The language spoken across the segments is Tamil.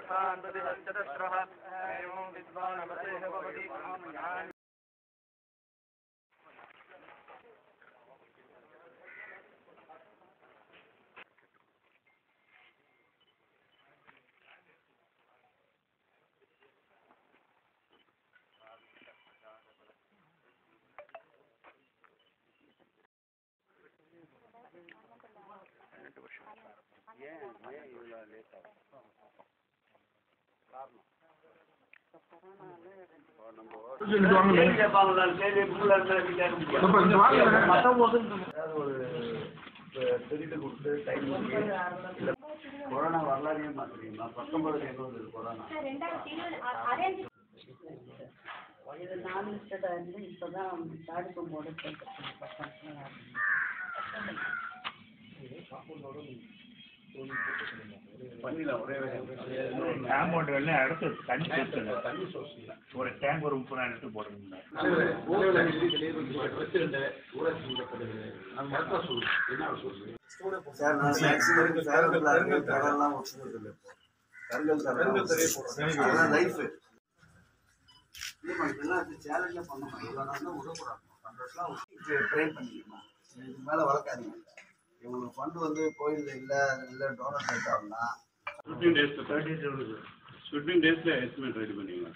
चतुर्थान् प्रतिहश्चतस्रः एवं विद्वानवतेः भवति ज्ञान கொரோனா வரலாறையே மாத்துறீங்களா பத்தொன்பதுல எங்க வந்தது கொரோனா இது நான் லிஸ்டடாக இருந்து இப்போ தான் தடுப்பு போட பண்ணிடலாம் ஒரே காம்பவுண்ட் வெள்ளம் அடுத்து தண்ணி சேர்த்துங்க ஒரு டேங்க் ஒரு முப்பது எடுத்து போடுங்க சார் நான் மேக்ஸிமம் சேலத்தில் இருக்கு கடல்லாம் ஒட்டுறது இல்லை இப்போ கருங்கல் தரம் அதான் லைஃப் இல்லைம்மா இதெல்லாம் சேலஞ்சாக பண்ணணும் இவ்வளோ விடக்கூடாது பண்ணுறதுலாம் ட்ரை பண்ணிக்கணும் இதுக்கு மேலே வளர்க்காதீங்க இவங்களுக்கு ஃபண்டு வந்து கோயிலில் இல்லை இல்லை டோனர் கேட்டாங்கன்னா ஃபிஃப்டீன் டேஸ்ல தேர்ட்டி ஃபிஃப்டீன் டேஸ்ல எஸ்டிமேட் ரெடி பண்ணிக்கலாம்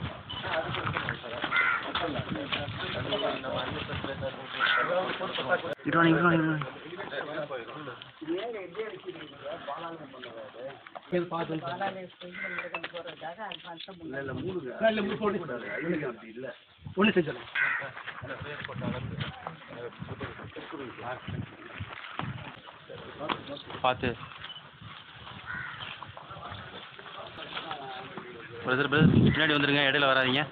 போகிறதுக்காக அட்வான்ஸாக இல்லை மூணு அப்படி இல்லை பார்த்து பிரதர் பிரதர் பின்னாடி வந்துருங்க இடையில வராதீங்க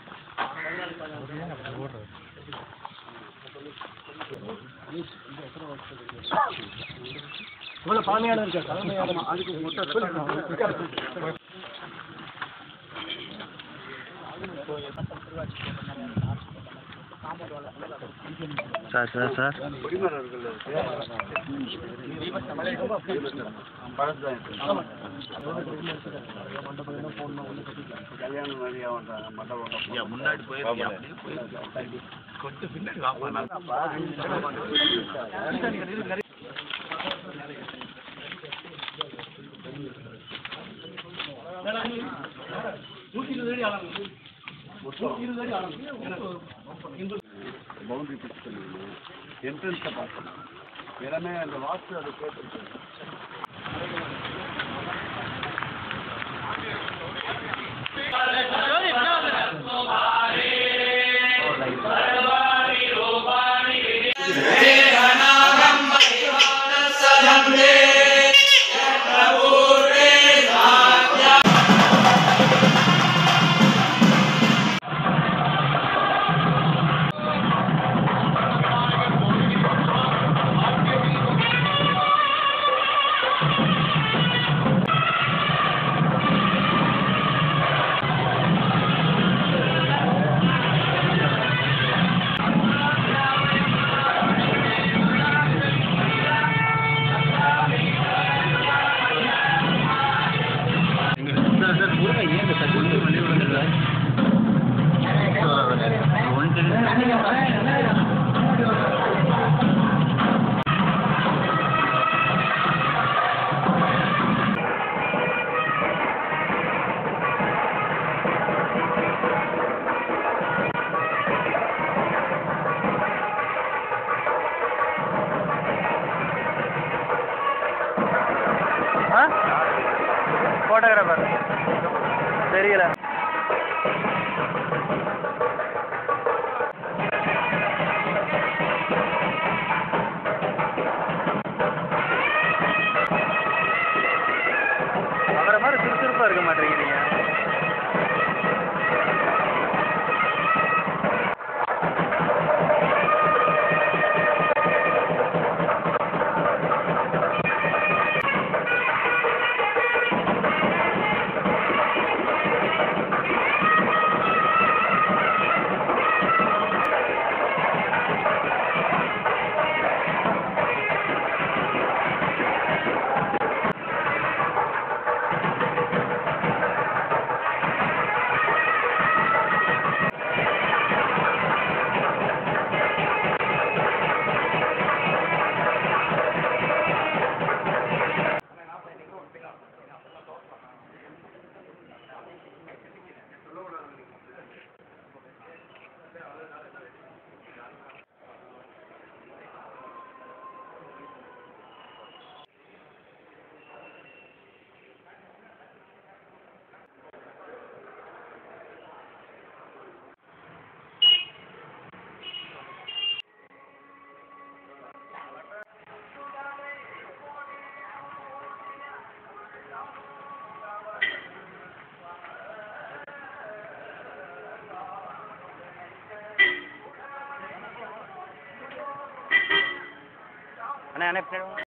சார் சார் சார் கல்யாணம் நிறையா பண்ணுறாங்க மண்டபம் முன்னாடி போயிருக்கீங்க கொஞ்சம் பின்னாடி வாப்பா பவுண்டரி பிக்ஸ் பண்ணிக்கணும் என்ட்ரன்ஸை பார்க்கணும் எல்லாமே அந்த வாஸ்து அதை கேட்டு ஃபோட்டோகிராஃபர் தெரியல அவரை மாதிரி சுறுசுறுப்பா இருக்க மாட்டேங்கிறீங்க அண்ணா அண்ணா பின்னாடி வாங்க.